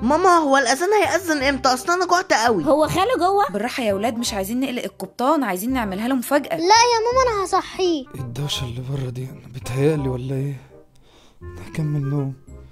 ماما هو الاذان هيأذن امتى اصلا انا جوعت قوي هو خاله جوه بالراحه يا ولاد مش عايزين نقلق القبطان عايزين نعملها له مفاجاه لا يا ماما انا هصحيه ايه الدوشة اللي بره دي انا بتهيألي ولا ايه هكمل نوم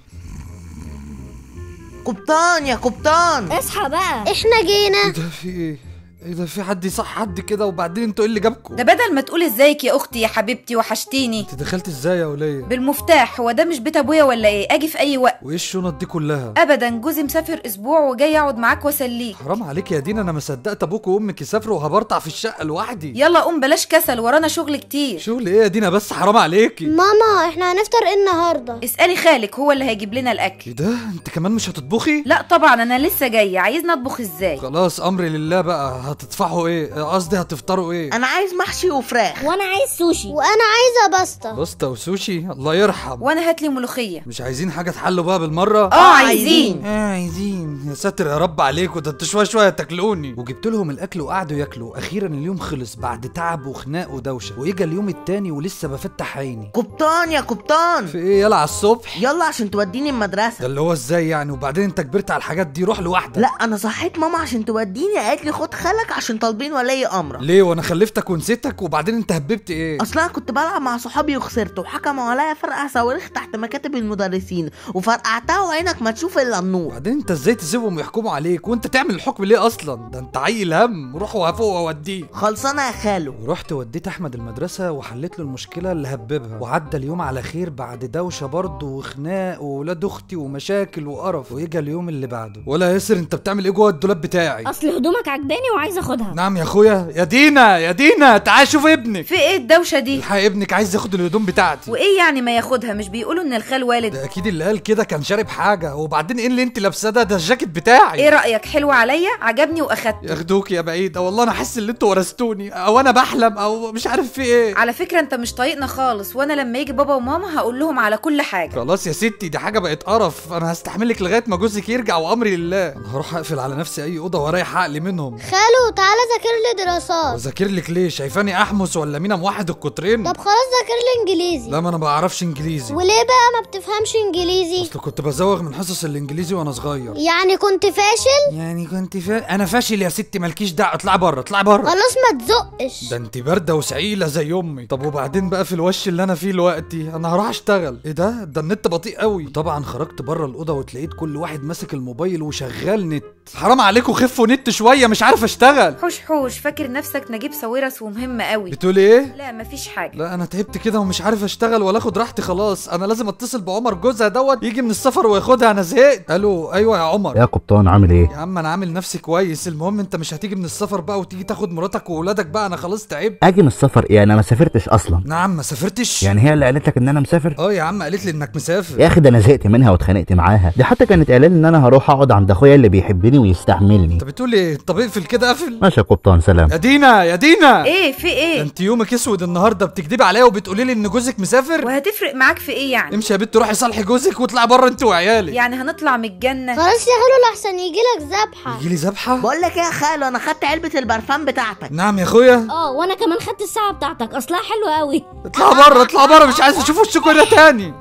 قبطان يا قبطان اصحى بقى احنا جينا ايه ده في ايه ايه ده في حد يصح حد كده وبعدين انتوا ايه اللي جابكم ده بدل ما تقول ازيك يا اختي يا حبيبتي وحشتيني انت دخلت ازاي يا وليه بالمفتاح هو ده مش بيت ابويا ولا ايه اجي في اي وقت وايه الشنط دي كلها ابدا جوزي مسافر اسبوع وجاي اقعد معاك واسليك حرام عليك يا دينا انا ما صدقت ابوك وامك يسافروا وهبرطع في الشقه لوحدي يلا قوم بلاش كسل ورانا شغل كتير شغل ايه يا دينا بس حرام عليكي ماما احنا هنفطر ايه النهارده اسالي خالك هو اللي هيجيب لنا الاكل ايه ده انت كمان مش هتطبخي لا طبعا انا لسه جايه عايزنا اطبخ ازاي خلاص امري لله بقى هتدفعوا ايه قصدي هتفطروا ايه انا عايز محشي وفراخ وانا عايز سوشي وانا عايزه باستا باستا وسوشي الله يرحم وانا هات لي ملوخيه مش عايزين حاجه تحلوا بقى بالمره اه عايزين اه عايزين يا ساتر يا رب عليكم ده انتوا شويه شويه تاكلوني وجبت لهم الاكل وقعدوا ياكلوا اخيرا اليوم خلص بعد تعب وخناق ودوشه واجا اليوم التاني ولسه بفتح عيني قبطان يا قبطان في ايه يلا على الصبح يلا عشان توديني ده المدرسه اللي هو ازاي يعني وبعدين انت كبرت على الحاجات دي روح لوحدك لا انا صحيت ماما عشان توديني قالت لي خد خالك عشان طالبين ولي امرك ليه وانا خلفتك ونسيتك وبعدين انت هببت ايه اصلا أنا كنت بلعب مع صحابي وخسرت وحكموا عليا فرقع صواريخ تحت مكاتب المدرسين وفرقعتها وعينك ما تشوف الا النور وبعدين انت ازاي تسيبهم يحكموا عليك وانت تعمل الحكم ليه اصلا ده انت عيل هم روح وهفوق واوديه خلصانه يا خالو ورحت وديت احمد المدرسه وحليت له المشكله اللي هببها وعدى اليوم على خير بعد دوشه برضه وخناق وولاد اختي ومشاكل وقرف واجا اليوم اللي بعده ولا ياسر انت بتعمل ايه جوه الدولاب بتاعي اصل هدومك عجباني وعايزه اخدها نعم يا اخويا يا دينا يا دينا تعال شوف ابنك في ايه الدوشه دي الحق ابنك عايز ياخد الهدوم بتاعتي وايه يعني ما ياخدها مش بيقولوا ان الخال والد ده اكيد اللي قال كده كان شارب حاجه وبعدين ايه اللي انت لابساه ده ده الجاكيت بتاعي ايه رايك حلو عليا عجبني واخدته ياخدوك يا بعيد والله انا حاسس ان انتوا ورثتوني او انا بحلم او مش عارف في ايه على فكره انت مش طايقنا خالص وانا لما يجي بابا وماما هقول لهم على كل حاجه خلاص يا ستي دي حاجه بقت قرف انا هستحملك لغايه ما جوزك يرجع وامري لله انا هروح اقفل على نفسي اي اوضه واريح عقلي منهم خالو تعالى ذاكر لي دراسات واذاكر لك ليه شايفاني احمس ولا مينا موحد القطرين طب خلاص ذاكر لي انجليزي لا ما انا ما بعرفش انجليزي وليه بقى ما بتفهمش انجليزي اصل كنت بزوغ من حصص الانجليزي وانا صغير يعني كنت فاشل يعني كنت فا... انا فاشل يا ستي مالكيش دعوه اطلعي بره اطلعي بره خلاص ما تزقش ده انت بارده وسعيله زي امي طب وبعدين بقى في الوش اللي انا فيه دلوقتي انا هروح اشتغل ايه ده ده النت بطيء قوي طبعا خرجت بره الاوضه وتلاقيت كل واحد ماسك الموبايل وشغال نت حرام عليكم خفوا نت شويه مش عارف اشتغل حوش حوش فاكر نفسك نجيب ساويرس ومهم قوي بتقول ايه لا مفيش حاجه لا انا تعبت كده ومش عارف اشتغل ولا اخد راحتي خلاص انا لازم اتصل بعمر جوزها دوت يجي من السفر وياخدها انا زهقت الو ايوه يا عمر يا قبطان عامل ايه يا عم انا عامل نفسي كويس المهم انت مش هتيجي من السفر بقى وتيجي تاخد مراتك واولادك بقى انا خلاص تعبت اجي من السفر ايه انا ما سافرتش اصلا نعم ما سافرتش يعني هي اللي قالت لك ان انا مسافر اه يا عم قالت لي انك مسافر يا اخي ده انا زهقت منها واتخانقت معاها دي حتى كانت قايله لي ان انا هروح اقعد عند اخويا اللي بيحبني ويستحملني انت بتقول ايه طب اقفل كده قفل ماشي يا قبطان سلام يا دينا يا دينا ايه في ده ايه انت يومك اسود النهارده بتكدبي عليا وبتقولي لي ان جوزك مسافر وهتفرق معاك في ايه يعني امشي يا بنت روحي صالحي جوزك واطلعي بره انت وعيالك يعني هنطلع من الجنه خلاص يا خالو لحسن يجيلك ذبحه يجي لي ذبحه بقول لك ايه يا خالو انا خدت علبه البرفان بتاعتك نعم يا اخويا اه وانا كمان خدت الساعه بتاعتك اصلها حلوه قوي اطلع بره اطلع بره مش عايز اشوف وشكوا ده تاني